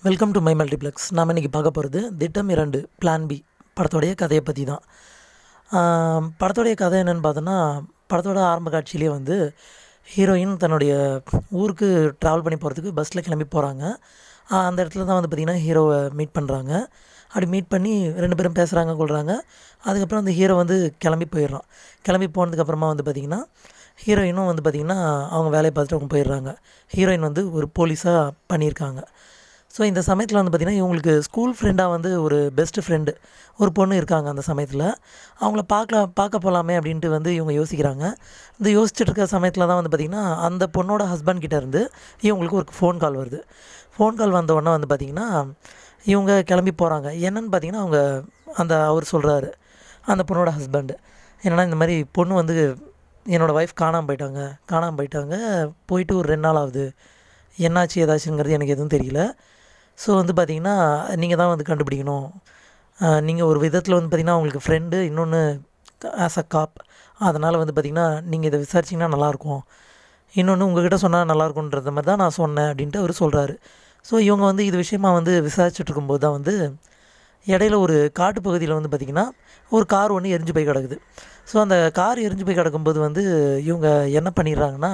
welcome to my multiplex நாம் இன்றைக்கி பார்க்க போகிறது திட்டம் இரண்டு பிளான் பி படத்தோடைய கதையை பற்றி தான் ஆம், படத்தோடைய கதை என்னென்னு பார்த்தோன்னா படத்தோட ஆரம்ப காட்சியிலே வந்து ஹீரோயின் தன்னுடைய ஊருக்கு ட்ராவல் பண்ணி போகிறதுக்கு பஸ்ஸில் கிளம்பி போகிறாங்க அந்த இடத்துல தான் வந்து பார்த்திங்கன்னா ஹீரோவை மீட் பண்ணுறாங்க அப்படி மீட் பண்ணி ரெண்டு பேரும் பேசுகிறாங்க கொள்கிறாங்க அதுக்கப்புறம் அந்த ஹீரோ வந்து கிளம்பி போயிடுறான் கிளம்பி போனதுக்கப்புறமா வந்து பார்த்திங்கன்னா ஹீரோயினும் வந்து பார்த்திங்கன்னா அவங்க வேலையை பார்த்துட்டு அவங்க போயிடுறாங்க ஹீரோயின் வந்து ஒரு போலீஸாக பண்ணியிருக்காங்க ஸோ இந்த சமயத்தில் வந்து பார்த்திங்கன்னா இவங்களுக்கு ஸ்கூல் ஃப்ரெண்டாக வந்து ஒரு பெஸ்ட் ஃப்ரெண்டு ஒரு பொண்ணு இருக்காங்க அந்த சமயத்தில் அவங்கள பார்க்கலாம் பார்க்க போகலாமே அப்படின்ட்டு வந்து இவங்க யோசிக்கிறாங்க இந்த யோசிச்சுட்டு இருக்க சமயத்தில் தான் வந்து பார்த்திங்கன்னா அந்த பொண்ணோட ஹஸ்பண்ட் கிட்ட இருந்து இவங்களுக்கு ஒரு ஃபோன் கால் வருது ஃபோன் கால் வந்த உடனே வந்து பார்த்திங்கன்னா இவங்க கிளம்பி போகிறாங்க என்னன்னு பார்த்தீங்கன்னா அவங்க அந்த அவர் சொல்கிறாரு அந்த பொண்ணோட ஹஸ்பண்டு என்னென்னா இந்த மாதிரி பொண்ணு வந்து என்னோடய ஒய்ஃப் காணாமல் போயிட்டாங்க காணாமல் போயிட்டாங்க போயிட்டு ஒரு ரெண்டு நாள் ஆகுது என்னாச்சு ஏதாச்சுங்கிறது எனக்கு எதுவும் தெரியல ஸோ வந்து பார்த்திங்கன்னா நீங்கள் தான் வந்து கண்டுபிடிக்கணும் நீங்கள் ஒரு விதத்தில் வந்து பார்த்திங்கன்னா உங்களுக்கு ஃப்ரெண்டு இன்னொன்று ஆஸ் அ காப் அதனால் வந்து பார்த்திங்கன்னா நீங்கள் இதை விசாரிச்சிங்கன்னா நல்லாயிருக்கும் இன்னொன்று உங்ககிட்ட சொன்னால் நல்லாயிருக்குன்ற மாதிரி தான் நான் சொன்னேன் அப்படின்ட்டு அவர் சொல்கிறாரு ஸோ இவங்க வந்து இது விஷயமா வந்து விசாரிச்சுட்டு இருக்கும்போது தான் வந்து இடையில ஒரு காட்டு பகுதியில் வந்து பார்த்திங்கன்னா ஒரு கார் ஒன்று எரிஞ்சு போய் கிடக்குது ஸோ அந்த கார் எரிஞ்சு போய் கிடக்கும்போது வந்து இவங்க என்ன பண்ணிடுறாங்கன்னா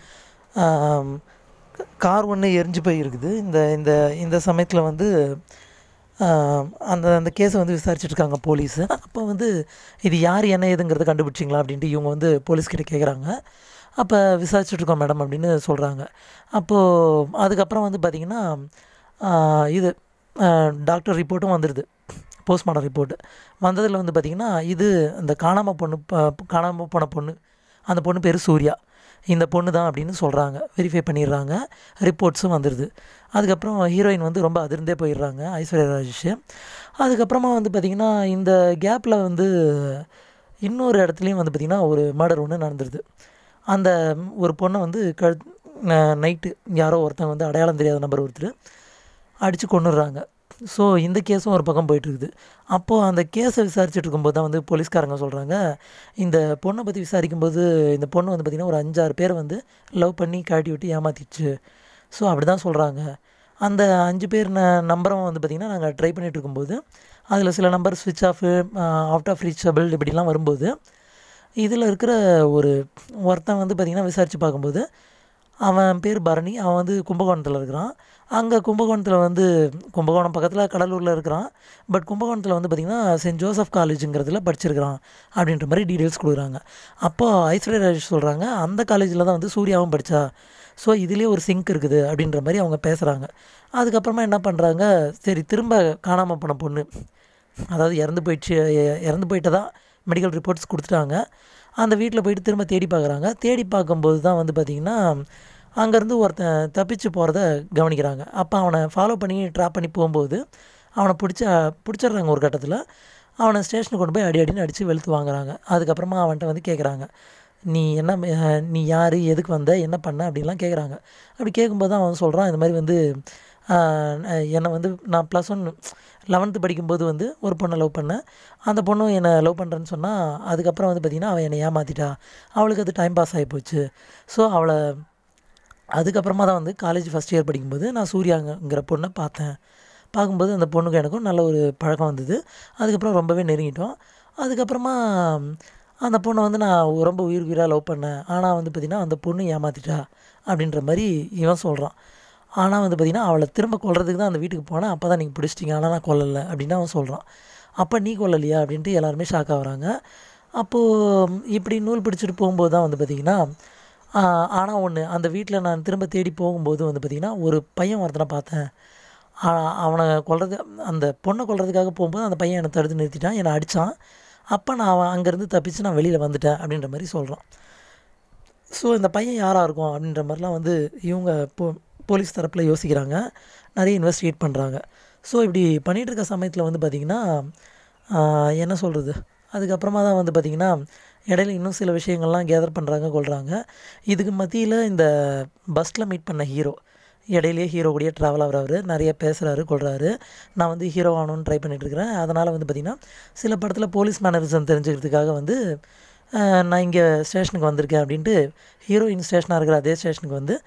ஆம், க- கார் ஒன்று எரிஞ்சு போய் இருக்குது இந்த இந்த இந்த சமயத்தில் வந்து ஆம், அந்த அந்த கேஸை வந்து விசாரிச்சுட்டு இருக்காங்க போலீஸு அப்போ வந்து இது யார் என்ன ஏதுங்கிறத கண்டுபிடிச்சிங்களா அப்படின்ட்டு இவங்க வந்து போலீஸ்கிட்ட கேட்குறாங்க அப்போ விசாரிச்சுட்டு இருக்கோம் மேடம் அப்படின்னு சொல்கிறாங்க அப்போது அதுக்கப்புறம் வந்து பார்த்திங்கன்னா இது டாக்டர் ரிப்போர்ட்டும் வந்துடுது போஸ்ட்மார்ட்டம் ரிப்போர்ட்டு வந்ததில் வந்து பார்த்திங்கன்னா இது அந்த காணாமல் பொண்ணு ப- காணாமல் போன பொண்ணு அந்த பொண்ணு பேர் சூர்யா இந்த பொண்ணு தான் அப்படின்னு சொல்கிறாங்க வெரிஃபை பண்ணிடுறாங்க ரிப்போர்ட்ஸும் வந்துடுது அதுக்கப்புறம் ஹீரோயின் வந்து ரொம்ப அதிர்ந்தே போயிடுறாங்க ஐஸ்வர்யா ராஜேஷ் அதுக்கப்புறமா வந்து பார்த்திங்கன்னா இந்த கேப்பில் வந்து இன்னொரு இடத்துலையும் வந்து பார்த்திங்கன்னா ஒரு மர்டர் ஒன்று நடந்துருது அந்த ஒரு பொண்ணை வந்து கழு நைட்டு யாரோ ஒருத்தங்க வந்து அடையாளம் தெரியாத நபர் ஒருத்தர் அடித்து கொண்டுடுறாங்க ஸோ இந்த கேஸும் ஒரு பக்கம் போயிட்டுருக்குது அப்போது அந்த கேஸை விசாரிச்சுட்டு இருக்கும்போது தான் வந்து போலீஸ்காரங்க சொல்கிறாங்க இந்த பொண்ணை பற்றி விசாரிக்கும்போது இந்த பொண்ணு வந்து பார்த்திங்கன்னா ஒரு அஞ்சாறு பேர் வந்து லவ் பண்ணி காட்டி விட்டு ஏமாத்திடுச்சு ஸோ அப்படி தான் சொல்கிறாங்க அந்த அஞ்சு பேர் ந நம்பரும் வந்து பார்த்திங்கன்னா நாங்கள் ட்ரை பண்ணிட்டு இருக்கும்போது அதில் சில நம்பர் ஸ்விட்ச் ஆஃபு அவுட் ஆஃப் ரீச்சபிள் இப்படிலாம் வரும்போது இதில் இருக்கிற ஒரு ஒருத்தன் வந்து பார்த்திங்கன்னா விசாரித்து பார்க்கும்போது அவன் பேர் பரணி அவன் வந்து கும்பகோணத்தில் இருக்கிறான் அங்கே கும்பகோணத்தில் வந்து கும்பகோணம் பக்கத்தில் கடலூரில் இருக்கிறான் பட் கும்பகோணத்தில் வந்து பார்த்திங்கன்னா சென்ட் ஜோசப் காலேஜுங்கிறதுல படிச்சிருக்கிறான் அப்படின்ற மாதிரி டீட்டெயில்ஸ் கொடுக்குறாங்க அப்போ ஐஸ்வர்யா ராஜேஷ் சொல்கிறாங்க அந்த காலேஜில் தான் வந்து சூர்யாவும் படித்தா ஸோ இதுலேயே ஒரு சிங்க் இருக்குது அப்படின்ற மாதிரி அவங்க பேசுகிறாங்க அதுக்கப்புறமா என்ன பண்ணுறாங்க சரி திரும்ப காணாமல் போன பொண்ணு அதாவது இறந்து போயிடுச்சு எ- இறந்து போயிட்டதா மெடிக்கல் ரிப்போர்ட்ஸ் கொடுத்துட்டாங்க அந்த வீட்டில் போயிட்டு திரும்ப தேடி பார்க்குறாங்க தேடி பார்க்கும்போது தான் வந்து பார்த்திங்கன்னா அங்கேருந்து ஒருத்தன் தப்பிச்சு போகிறத கவனிக்கிறாங்க அப்போ அவனை ஃபாலோ பண்ணி ட்ராப் பண்ணி போகும்போது அவனை பிடிச்ச பிடிச்சிடுறாங்க ஒரு கட்டத்தில் அவனை ஸ்டேஷனுக்கு கொண்டு போய் அடி அடின்னு அடித்து வெளுத்து வாங்குறாங்க அதுக்கப்புறமா அவன்கிட்ட வந்து கேட்குறாங்க நீ என்ன அஹ், நீ யார் எதுக்கு வந்த என்ன பண்ண அப்படின்லாம் கேட்குறாங்க அப்படி கேட்கும்போது தான் அவன் சொல்கிறான் இந்த மாதிரி வந்து ஆஹ், அஹ், என்னை வந்து நான் ப்ளஸ் ஒன் லெவன்த்து படிக்கும்போது வந்து ஒரு பொண்ணை லவ் பண்ணேன் அந்த பொண்ணும் என்னை லவ் பண்ணுறேன்னு சொன்னால் அதுக்கப்புறம் வந்து பார்த்திங்கன்னா அவள் என்னை ஏமாற்றிட்டா அவளுக்கு அது டைம் பாஸ் ஆகி போச்சு ஸோ அவளை அதுக்கப்புறமா தான் வந்து காலேஜ் ஃபஸ்ட் இயர் படிக்கும்போது நான் சூர்யாங்கிற பொண்ணை பார்த்தேன் பார்க்கும்போது அந்த பொண்ணுக்கு எனக்கும் நல்ல ஒரு பழக்கம் வந்தது அதுக்கப்புறம் ரொம்பவே நெருங்கிட்டோம் அதுக்கப்புறமா அந்த பொண்ணை வந்து நான் ரொம்ப உயிர் உயிராக லவ் பண்ணேன் ஆனால் வந்து பார்த்திங்கன்னா அந்த பொண்ணு ஏமாத்திட்டா அப்படின்ற மாதிரி இவன் சொல்கிறான் ஆனால் வந்து பார்த்திங்கன்னா அவளை திரும்ப கொல்றதுக்கு தான் அந்த வீட்டுக்கு போனேன் அப்போ தான் நீங்கள் பிடிச்சிட்டிங்க ஆனால் நான் கொல்லலை அப்படின்னு அவன் சொல்கிறான் அப்போ நீ கொல்லலையா அப்படின்ட்டு எல்லாருமே ஷாக் ஆகுறாங்க அப்போது இப்படி நூல் பிடிச்சிட்டு போகும்போது தான் வந்து பார்த்திங்கன்னா ஆனால் ஒன்று அந்த வீட்டில் நான் திரும்ப தேடி போகும்போது வந்து பார்த்திங்கன்னா ஒரு பையன் ஒருத்தனை பார்த்தேன் ஆ- அவனை கொல்றது அந்த பொண்ணை கொல்றதுக்காக போகும்போது அந்த பையன் என்னை தடுத்து நிறுத்திட்டான் என்னை அடித்தான் அப்போ நான் அவன் அங்கேருந்து தப்பிச்சு நான் வெளியில் வந்துட்டேன் அப்படின்ற மாதிரி சொல்கிறான் ஸோ இந்த பையன் யாராக இருக்கும் அப்படின்ற மாதிரிலாம் வந்து இவங்க போ போலீஸ் தரப்பில் யோசிக்கிறாங்க நிறைய இன்வெஸ்டிகேட் பண்ணுறாங்க ஸோ இப்படி பண்ணிகிட்டு இருக்க சமயத்தில் வந்து பார்த்திங்கன்னா ஆஹ், என்ன சொல்கிறது அதுக்கப்புறமா தான் வந்து பார்த்திங்கன்னா இடையில இன்னும் சில விஷயங்கள்லாம் கேதர் பண்ணுறாங்க கொள்கிறாங்க இதுக்கு மத்தியில் இந்த பஸ்ஸில் மீட் பண்ண ஹீரோ இடையிலேயே ஹீரோ கூடயே ட்ராவல் ஆகுறாரு நிறைய பேசுகிறாரு கொள்கிறாரு நான் வந்து ஹீரோ ஆகணும்னு ட்ரை பண்ணிகிட்ருக்கிறேன் அதனால் வந்து பார்த்திங்கன்னா சில படத்தில் போலீஸ் மேனரிசம் தெரிஞ்சுக்கிறதுக்காக வந்து ஆஹ், நான் இங்கே ஸ்டேஷனுக்கு வந்திருக்கேன் அப்படின்ட்டு ஹீரோயின் ஸ்டேஷனாக இருக்கிற அதே ஸ்டேஷனுக்கு வந்து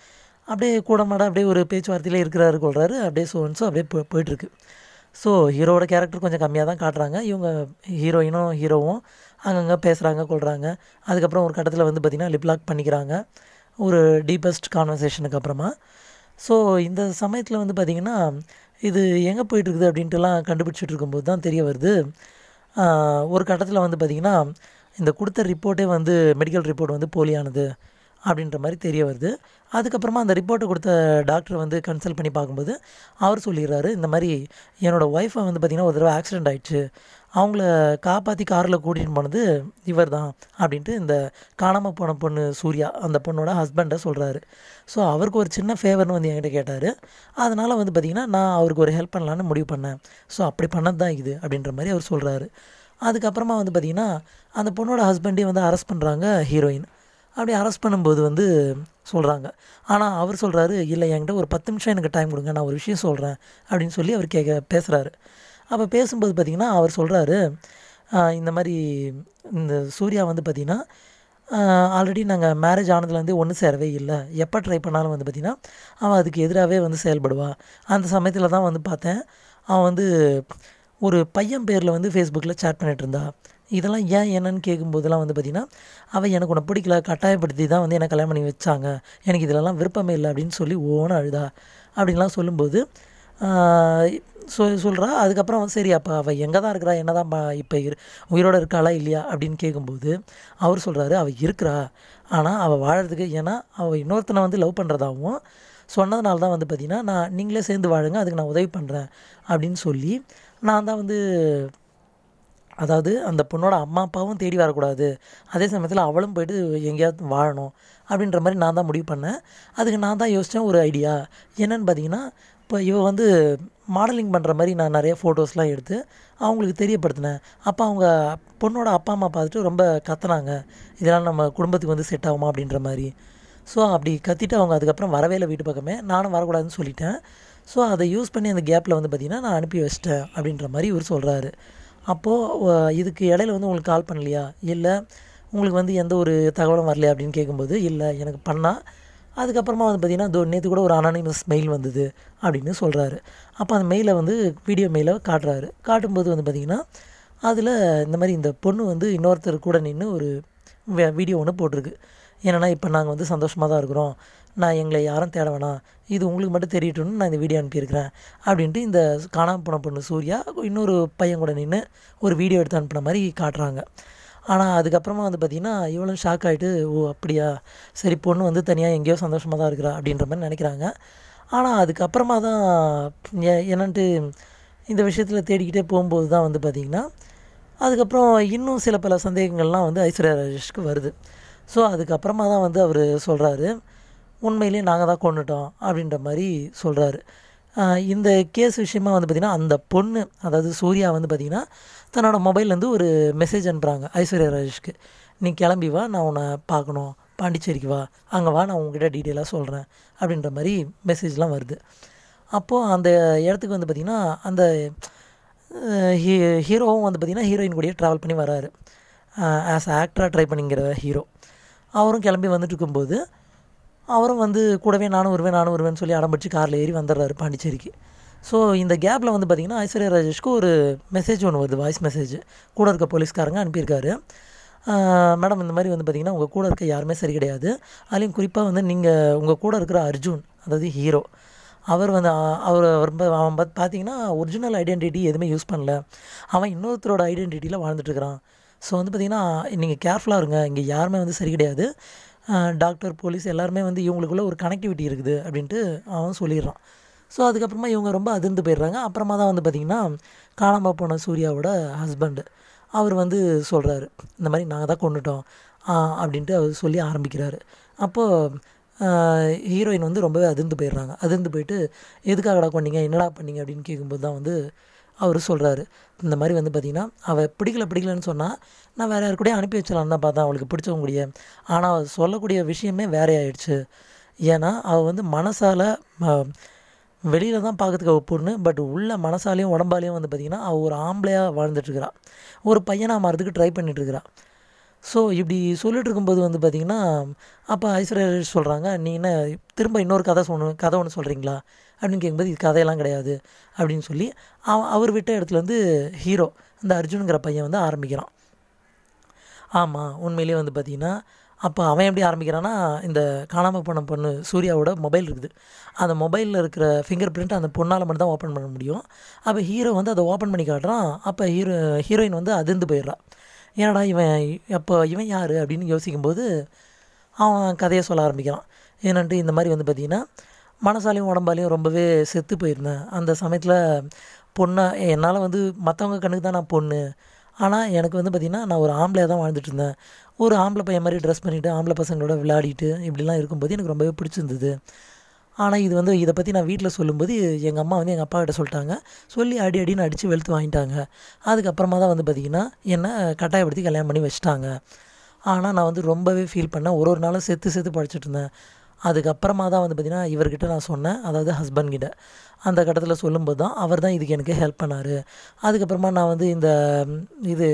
அப்படியே கூட மாட அப்படியே ஒரு பேச்சுவார்த்தையிலே இருக்கிறாரு கொள்கிறாரு அப்படியே சோன்ஸோ அப்படியே போ போயிட்டுருக்கு ஸோ ஹீரோவோட கேரக்டர் கொஞ்சம் கம்மியாக தான் காட்டுறாங்க இவங்க ஹீரோயினும் ஹீரோவும் அங்கங்கே பேசுகிறாங்க கொள்கிறாங்க அதுக்கப்புறம் ஒரு கட்டத்தில் வந்து பார்த்திங்கன்னா லிப்லாக் பண்ணிக்கிறாங்க ஒரு டீப்பஸ்ட் கான்வர்சேஷனுக்கு அப்புறமா ஸோ இந்த சமயத்தில் வந்து பார்த்திங்கன்னா இது எங்கே போயிட்டுருக்குது அப்படின்ட்டுலாம் கண்டுபிடிச்சிட்டு இருக்கும்போது தான் தெரிய வருது ஆஹ், ஒரு கட்டத்தில் வந்து பார்த்திங்கன்னா இந்த கொடுத்த ரிப்போர்ட்டே வந்து மெடிக்கல் ரிப்போர்ட் வந்து போலியானது அப்படின்ற மாதிரி தெரிய வருது அதுக்கப்புறமா அந்த ரிப்போர்ட்டை கொடுத்த டாக்டர் வந்து கன்சல்ட் பண்ணி பார்க்கும்போது அவர் சொல்லிடுறாரு இந்த மாதிரி என்னோடய ஒய்ஃபை வந்து பார்த்திங்கன்னா ஒரு தடவை ஆக்சிடெண்ட் ஆயிடுச்சு அவங்கள காப்பாற்றி காரில் கூட்டிகிட்டு போனது இவர் தான் அப்படின்ட்டு இந்த காணாமல் போன பொண்ணு சூர்யா அந்த பொண்ணோட ஹஸ்பண்டை சொல்கிறாரு ஸோ அவருக்கு ஒரு சின்ன ஃபேவர்னு வந்து என்கிட்ட கேட்டார் அதனால் வந்து பார்த்திங்கன்னா நான் அவருக்கு ஒரு ஹெல்ப் பண்ணலான்னு முடிவு பண்ணேன் ஸோ அப்படி பண்ணது தான் இது அப்படின்ற மாதிரி அவர் சொல்கிறாரு அதுக்கப்புறமா வந்து பார்த்திங்கன்னா அந்த பொண்ணோட ஹஸ்பண்டே வந்து அரெஸ்ட் பண்ணுறாங்க ஹீரோயின் அப்படி அரெஸ்ட் பண்ணும்போது வந்து சொல்கிறாங்க ஆனால் அவர் சொல்கிறாரு இல்லை என்கிட்ட ஒரு பத்து நிமிஷம் எனக்கு டைம் கொடுங்க நான் ஒரு விஷயம் சொல்கிறேன் அப்படின்னு சொல்லி அவர் கேட்க பேசுகிறாரு அப்போ பேசும்போது பார்த்திங்கன்னா அவர் சொல்கிறாரு இந்த மாதிரி இந்த சூர்யா வந்து பார்த்திங்கன்னா ஆல்ரெடி நாங்கள் மேரேஜ் ஆனதுலேருந்தே ஒன்று சேரவே இல்லை எப்போ ட்ரை பண்ணாலும் வந்து பார்த்திங்கன்னா அவன் அதுக்கு எதிராகவே வந்து செயல்படுவா அந்த சமயத்தில் தான் வந்து பார்த்தேன் அவன் வந்து ஒரு பையன் பேரில் வந்து ஃபேஸ்புக்கில் சேட் பண்ணிட்டு இருந்தா இதெல்லாம் ஏன் என்னன்னு கேட்கும்போதெல்லாம் வந்து பார்த்திங்கன்னா அவள் எனக்கு உன்னை பிடிக்கல கட்டாயப்படுத்தி தான் வந்து என்னை கல்யாணம் பண்ணி வச்சாங்க எனக்கு இதிலலாம் விருப்பமே இல்லை அப்படின்னு சொல்லி ஓன அழுதா அப்படின்லாம் சொல்லும்போது ஆஹ் சொல் சொல்கிறா அதுக்கப்புறம் வந்து சரி அப்போ அவள் எங்கே தான் இருக்கிறா என்ன தான் இப்போ இரு உயிரோடு இருக்காளா இல்லையா அப்படின்னு கேட்கும்போது அவர் சொல்கிறாரு அவள் இருக்கிறா ஆனால் அவள் வாழறதுக்கு ஏன்னா அவள் இன்னொருத்தனை வந்து லவ் பண்ணுறதாகவும் சொன்னதுனால தான் வந்து பார்த்திங்கன்னா நான் நீங்களே சேர்ந்து வாழுங்க அதுக்கு நான் உதவி பண்ணுறேன் அப்படின்னு சொல்லி நான் தான் வந்து அதாவது அந்த பொண்ணோட அம்மா அப்பாவும் தேடி வரக்கூடாது அதே சமயத்தில் அவளும் போயிட்டு எங்கேயாவது வாழணும் அப்படின்ற மாதிரி நான் தான் முடிவு பண்ணேன் அதுக்கு நான் தான் யோசித்தேன் ஒரு ஐடியா என்னன்னு பார்த்தீங்கன்னா இப்போ இவ வந்து மாடலிங் பண்ணுற மாதிரி நான் நிறைய ஃபோட்டோஸ்லாம் எடுத்து அவங்களுக்கு தெரியப்படுத்தினேன் அப்போ அவங்க பொண்ணோட அப்பா அம்மா பார்த்துட்டு ரொம்ப கத்துனாங்க இதெல்லாம் நம்ம குடும்பத்துக்கு வந்து செட் ஆகுமா அப்படின்ற மாதிரி ஸோ அப்படி கத்திட்டு அவங்க அதுக்கப்புறம் வரவே இல்லை வீட்டு பக்கமே நானும் வரக்கூடாதுன்னு சொல்லிட்டேன் ஸோ அதை யூஸ் பண்ணி அந்த கேப்பில் வந்து பார்த்திங்கன்னா நான் அனுப்பி வச்சிட்டேன் அப்படின்ற மாதிரி இவர் சொல்கிறாரு அப்போது இதுக்கு இடையில வந்து உங்களுக்கு கால் பண்ணலையா இல்லை உங்களுக்கு வந்து எந்த ஒரு தகவலும் வரலையா அப்படின்னு கேட்கும்போது இல்லை எனக்கு பண்ணால் அதுக்கப்புறமா வந்து பார்த்திங்கன்னா தோ நேற்று கூட ஒரு அனானிமஸ் மெயில் வந்தது அப்படின்னு சொல்கிறாரு அப்போ அந்த மெயிலை வந்து வீடியோ மெயிலை காட்டுறாரு காட்டும்போது வந்து பார்த்திங்கன்னா அதில் இந்த மாதிரி இந்த பொண்ணு வந்து இன்னொருத்தர் கூட நின்று ஒரு வே- வீடியோ ஒன்று போட்டிருக்கு என்னென்னா இப்போ நாங்கள் வந்து சந்தோஷமாக தான் இருக்கிறோம் நான் எங்களை யாரும் தேட வேணாம் இது உங்களுக்கு மட்டும் தெரியட்டும்னு நான் இந்த வீடியோ அனுப்பியிருக்கிறேன் அப்படின்ட்டு இந்த காணாமல் போன பொண்ணு சூர்யா இன்னொரு பையன் கூட நின்று ஒரு வீடியோ எடுத்து அனுப்புன மாதிரி காட்டுறாங்க ஆனால் அதுக்கப்புறமா வந்து பார்த்திங்கன்னா இவளும் ஷாக் ஆகிட்டு ஓ அப்படியா சரி பொண்ணு வந்து தனியாக எங்கேயோ சந்தோஷமாக தான் இருக்கிறா அப்படின்ற மாதிரி நினைக்கிறாங்க ஆனால் அதுக்கப்புறமா தான் எ- என்னன்ட்டு இந்த விஷயத்தில் தேடிக்கிட்டே போகும்போது தான் வந்து பார்த்திங்கன்னா அதுக்கப்புறம் இன்னும் சில பல சந்தேகங்கள்லாம் வந்து ஐஸ்வர்யா ராஜேஷ்க்கு வருது ஸோ அதுக்கப்புறமா தான் வந்து அவர் சொல்கிறாரு உண்மையிலேயே நாங்கள் தான் கொண்டுட்டோம் அப்படின்ற மாதிரி சொல்கிறாரு இந்த கேஸ் விஷயமா வந்து பார்த்திங்கன்னா அந்த பொண்ணு அதாவது சூர்யா வந்து பார்த்திங்கன்னா தன்னோட மொபைல்லேருந்து ஒரு மெசேஜ் அனுப்புகிறாங்க ஐஸ்வர்யா ராஜேஷ்க்கு நீ கிளம்பி வா நான் உன்னை பார்க்கணும் பாண்டிச்சேரிக்கு வா அங்கே வா நான் உங்ககிட்ட டீட்டெயிலாக சொல்கிறேன் அப்படின்ற மாதிரி மெசேஜ்லாம் வருது அப்போது அந்த இடத்துக்கு வந்து பார்த்திங்கன்னா அந்த ஹீ ஹீரோவும் வந்து பார்த்திங்கன்னா ஹீரோயின் கூடயே ட்ராவல் பண்ணி வராரு ஆஸ் ஆக்டராக ட்ரை பண்ணிங்கிற ஹீரோ அவரும் கிளம்பி வந்துட்டு இருக்கும்போது அவரும் வந்து கூடவே நானும் வருவேன் நானும் வருவேன்னு சொல்லி அடம்பிடிச்சு காரில் ஏறி வந்துடுறாரு பாண்டிச்சேரிக்கு ஸோ இந்த கேப்பில் வந்து பார்த்திங்கன்னா ஐஸ்வர்யா ராஜேஷ்க்கு ஒரு மெசேஜ் ஒன்று வருது வாய்ஸ் மெசேஜ் கூட இருக்க போலீஸ்காரங்க அனுப்பியிருக்காரு மேடம் இந்த மாதிரி வந்து பார்த்திங்கன்னா உங்கள் கூட இருக்க யாருமே சரி கிடையாது அதுலேயும் குறிப்பாக வந்து நீங்கள் உங்கள் கூட இருக்கிற அர்ஜுன் அதாவது ஹீரோ அவர் வந்து அ- அவர் அவர் ப- அவன் பார்த்து பார்த்தீங்கன்னா ஒரிஜினல் ஐடென்டிட்டி எதுவுமே யூஸ் பண்ணல அவன் இன்னொருத்தரோட ஐடென்டிட்டியில் வாழ்ந்துட்டுருக்கிறான் ஸோ வந்து பார்த்திங்கன்னா நீங்கள் கேர்ஃபுல்லாக இருங்க இங்கே யாருமே வந்து சரி கிடையாது டாக்டர் போலீஸ் எல்லாருமே வந்து இவங்களுக்குள்ள ஒரு கனெக்டிவிட்டி இருக்குது அப்படின்ட்டு அவன் சொல்லிடுறான் ஸோ அதுக்கப்புறமா இவங்க ரொம்ப அதிர்ந்து போயிடுறாங்க அப்புறமா தான் வந்து பார்த்திங்கன்னா காணாமல் போன சூர்யாவோட ஹஸ்பண்டு அவர் வந்து சொல்கிறாரு இந்த மாதிரி நாங்கள் தான் கொண்டுட்டோம் அப்படின்ட்டு அவர் சொல்லி ஆரம்பிக்கிறாரு அப்போது ஹீரோயின் வந்து ரொம்பவே அதிர்ந்து போயிடுறாங்க அதிர்ந்து போயிட்டு எதுக்காகடா கொண்டீங்க என்னடா பண்ணீங்க அப்படின்னு கேட்கும்போது தான் வந்து அவர் சொல்கிறாரு இந்த மாதிரி வந்து பார்த்திங்கன்னா அவள் பிடிக்கல பிடிக்கலன்னு சொன்னால் நான் வேறு யாரு கூடயும் அனுப்பி வச்சலான்னு தான் பார்த்தேன் அவளுக்கு பிடிச்சவங்க கூடிய ஆனால் அவள் சொல்லக்கூடிய விஷயமே வேற ஆயிடுச்சு ஏன்னா அவள் வந்து மனசால் வெளியில் தான் பார்க்கறதுக்கு அவள் பொண்ணு பட் உள்ள மனசாலையும் உடம்பாலையும் வந்து பார்த்திங்கன்னா அவள் ஒரு ஆம்பளையாக வாழ்ந்துட்டுருக்கிறா ஒரு பையனாக மாறதுக்கு ட்ரை பண்ணிட்டுருக்கிறா ஸோ இப்படி சொல்லிட்டு இருக்கும்போது வந்து பார்த்திங்கன்னா அப்போ ஐஸ்வர்யா ராஜேஷ் சொல்கிறாங்க நீ என்ன திரும்ப இன்னொரு கதை சொன்னு கதை ஒன்று சொல்கிறீங்களா அப்படின்னு கேட்கும்போது இது கதையெல்லாம் கிடையாது அப்படின்னு சொல்லி அவன் அவர் விட்ட இடத்துலேருந்து ஹீரோ இந்த அர்ஜுனுங்கிற பையன் வந்து ஆரம்பிக்கிறான் ஆமாம் உண்மையிலேயே வந்து பார்த்திங்கன்னா அப்போ அவன் எப்படி ஆரம்பிக்கிறான்னா இந்த காணாமல் போன பொண்ணு சூர்யாவோட மொபைல் இருக்குது அந்த மொபைலில் இருக்கிற ஃபிங்கர் பிரிண்ட் அந்த பொண்ணால் மட்டும் தான் ஓப்பன் பண்ண முடியும் அப்போ ஹீரோ வந்து அதை ஓப்பன் பண்ணி காட்டுறான் அப்போ ஹீரோ ஹீரோயின் வந்து அதிர்ந்து போயிடுறான் ஏன்டா இவன் அப்போ இவன் யார் அப்படின்னு யோசிக்கும்போது அவன் கதையை சொல்ல ஆரம்பிக்கிறான் ஏன்னான்ட்டு இந்த மாதிரி வந்து பார்த்திங்கன்னா மனசாலையும் உடம்பாலையும் ரொம்பவே செத்து போயிருந்தேன் அந்த சமயத்தில் பொண்ணை என்னால் வந்து மற்றவங்க கண்ணுக்கு தான் நான் பொண்ணு ஆனால் எனக்கு வந்து பார்த்திங்கன்னா நான் ஒரு ஆம்பளையாக தான் வாழ்ந்துட்டு இருந்தேன் ஒரு ஆம்பளை பையன் மாதிரி ட்ரெஸ் பண்ணிவிட்டு ஆம்பளை பசங்களோட விளையாடிட்டு இப்படிலாம் இருக்கும்போது எனக்கு ரொம்பவே பிடிச்சிருந்தது ஆனால் இது வந்து இதை பற்றி நான் வீட்டில் சொல்லும்போது எங்கள் அம்மா வந்து எங்கள் அப்பா கிட்ட சொல்லிட்டாங்க சொல்லி அடி அடின்னு அடித்து வெளுத்து வாங்கிட்டாங்க அதுக்கப்புறமா தான் வந்து பார்த்திங்கன்னா என்னை கட்டாயப்படுத்தி கல்யாணம் பண்ணி வச்சிட்டாங்க ஆனால் நான் வந்து ரொம்பவே ஃபீல் பண்ணேன் ஒரு ஒரு நாளும் செத்து செத்து படிச்சுட்டு இருந்தேன் அதுக்கப்புறமா தான் வந்து பார்த்திங்கன்னா இவர்கிட்ட நான் சொன்னேன் அதாவது ஹஸ்பண்ட் கிட்ட அந்த கட்டத்தில் சொல்லும்போது தான் அவர் தான் இதுக்கு எனக்கு ஹெல்ப் பண்ணார் அதுக்கப்புறமா நான் வந்து இந்த இது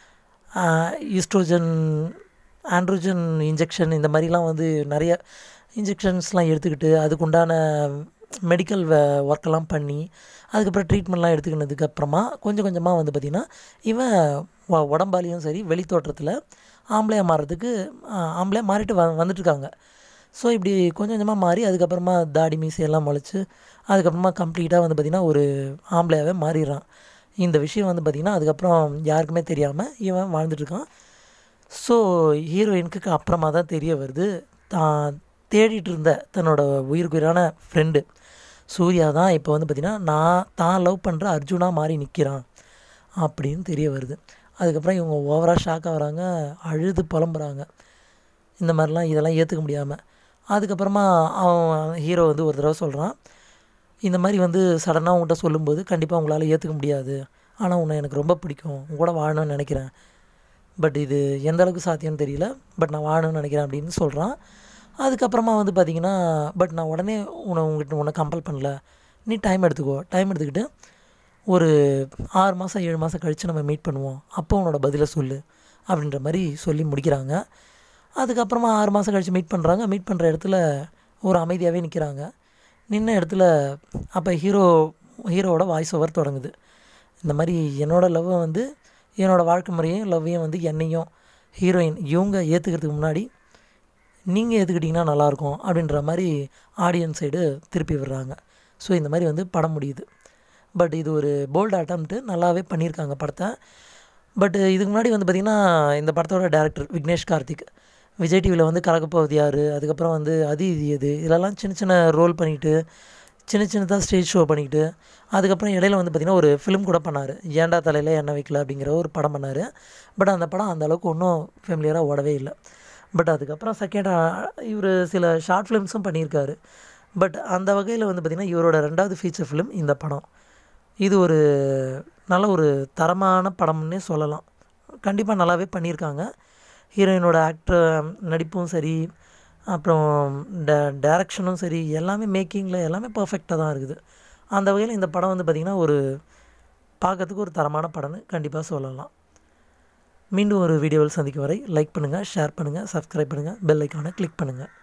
ஈஸ்ட்ரோஜன் ஆண்ட்ரோஜன் இன்ஜெக்ஷன் இந்த மாதிரிலாம் வந்து நிறைய இன்ஜெக்ஷன்ஸ்லாம் எடுத்துக்கிட்டு அதுக்குண்டான மெடிக்கல் ஒர்க்கெல்லாம் பண்ணி அதுக்கப்புறம் ட்ரீட்மெண்ட்லாம் எடுத்துக்கினதுக்கு அப்புறமா கொஞ்சம் கொஞ்சமாக வந்து பார்த்திங்கன்னா இவன் உ- உடம்பாலையும் சரி வெளி தோற்றத்தில் ஆம்பளையாக மாறுறதுக்கு ஆம்பளையாக மாறிட்டு வ வந்துட்டுருக்காங்க ஸோ இப்படி கொஞ்சம் கொஞ்சமாக மாறி அதுக்கப்புறமா தாடி மீசையெல்லாம் முளைச்சி அதுக்கப்புறமா கம்ப்ளீட்டாக வந்து பார்த்திங்கன்னா ஒரு ஆம்பளையாகவே மாறிடுறான் இந்த விஷயம் வந்து பார்த்திங்கன்னா அதுக்கப்புறம் யாருக்குமே தெரியாமல் இவன் வாழ்ந்துட்டுருக்கான் ஸோ ஹீரோயினுக்கு அப்புறமா தான் தெரிய வருது தான் தேடிட்டு இருந்த தன்னோட உயிருக்குயிரான ஃப்ரெண்டு சூர்யா தான் இப்போ வந்து பார்த்திங்கன்னா நான் தான் லவ் பண்ணுற அர்ஜுனா மாறி நிற்கிறான் அப்படின்னு தெரிய வருது அதுக்கப்புறம் இவங்க ஓவராக ஷாக் ஆகுறாங்க அழுது புலம்புறாங்க இந்த மாதிரிலாம் இதெல்லாம் ஏற்றுக்க முடியாமல் அதுக்கப்புறமா அவன் ஹீரோ வந்து ஒரு தடவை சொல்கிறான் இந்த மாதிரி வந்து சடனாக உங்கள்கிட்ட சொல்லும்போது கண்டிப்பாக உங்களால் ஏற்றுக்க முடியாது ஆனால் உன்னை எனக்கு ரொம்ப பிடிக்கும் உன் கூட வாழணும்னு நினைக்கிறேன் பட் இது எந்த அளவுக்கு சாத்தியம்னு தெரியல பட் நான் வாழணும்னு நினைக்கிறேன் அப்படின்னு சொல்கிறான் அதுக்கப்புறமா வந்து பார்த்தீங்கன்னா பட் நான் உடனே உன்னை உங்ககிட்ட உன்னை கம்பல் பண்ணல நீ டைம் எடுத்துக்கோ டைம் எடுத்துக்கிட்டு ஒரு ஆறு மாதம் ஏழு மாதம் கழித்து நம்ம மீட் பண்ணுவோம் அப்போ உன்னோட பதிலை சொல்லு அப்படின்ற மாதிரி சொல்லி முடிக்கிறாங்க அதுக்கப்புறமா ஆறு மாதம் கழித்து மீட் பண்ணுறாங்க மீட் பண்ணுற இடத்துல ஒரு அமைதியாகவே நிற்கிறாங்க நின்ன இடத்துல அப்போ ஹீரோ ஹீரோவோட வாய்ஸ் ஓவர் தொடங்குது இந்த மாதிரி என்னோடய லவ்வை வந்து என்னோடய வாழ்க்கை முறையும் லவ்வையும் வந்து என்னையும் ஹீரோயின் இவங்க ஏற்றுக்கிறதுக்கு முன்னாடி நீங்கள் ஏற்றுக்கிட்டிங்கன்னா நல்லாயிருக்கும் அப்படின்ற மாதிரி ஆடியன்ஸ் சைடு திருப்பி விடுறாங்க ஸோ இந்த மாதிரி வந்து படம் முடியுது பட் இது ஒரு போல்டு அட்டம்ப்ட்டு நல்லாவே பண்ணியிருக்காங்க படத்தை பட் இதுக்கு முன்னாடி வந்து பார்த்திங்கன்னா இந்த படத்தோட டேரக்டர் விக்னேஷ் கார்த்திக் விஜய் டிவியில் வந்து கலக்கப்போவது யார் அதுக்கப்புறம் வந்து அது இது எது இதெல்லாம் சின்ன சின்ன ரோல் பண்ணிக்கிட்டு சின்ன சின்னதாக ஸ்டேஜ் ஷோ பண்ணிக்கிட்டு அதுக்கப்புறம் இடையில வந்து பார்த்திங்கன்னா ஒரு ஃபிலிம் கூட பண்ணார் ஏண்டா தலையில் எண்ணெய் வைக்கல அப்படிங்கிற ஒரு படம் பண்ணார் பட் அந்த படம் அந்த அளவுக்கு ஒன்றும் ஃபெமிலியராக ஓடவே இல்லை பட் அதுக்கப்புறம் செகண்ட் இவர் சில ஷார்ட் ஃபிலிம்ஸும் பண்ணியிருக்காரு பட் அந்த வகையில் வந்து பார்த்திங்கன்னா இவரோட ரெண்டாவது ஃபீச்சர் ஃபிலிம் இந்த படம் இது ஒரு நல்ல ஒரு தரமான படம்னே சொல்லலாம் கண்டிப்பாக நல்லாவே பண்ணியிருக்காங்க ஹீரோயினோட ஆக்டர் நடிப்பும் சரி அப்புறம் ட டேரக்ஷனும் சரி எல்லாமே மேக்கிங்கில் எல்லாமே பர்ஃபெக்டாக தான் இருக்குது அந்த வகையில் இந்த படம் வந்து பார்த்திங்கன்னா ஒரு பார்க்கறதுக்கு ஒரு தரமான படம்னு கண்டிப்பாக சொல்லலாம் மீண்டும் ஒரு வீடியோவில் சந்திக்கும் வரை லைக் பண்ணுங்கள் ஷேர் பண்ணுங்கள் சப்ஸ்கிரைப் பண்ணுங்கள் பெல் ஐக்கானை கிளிக் பண்ணுங்கள்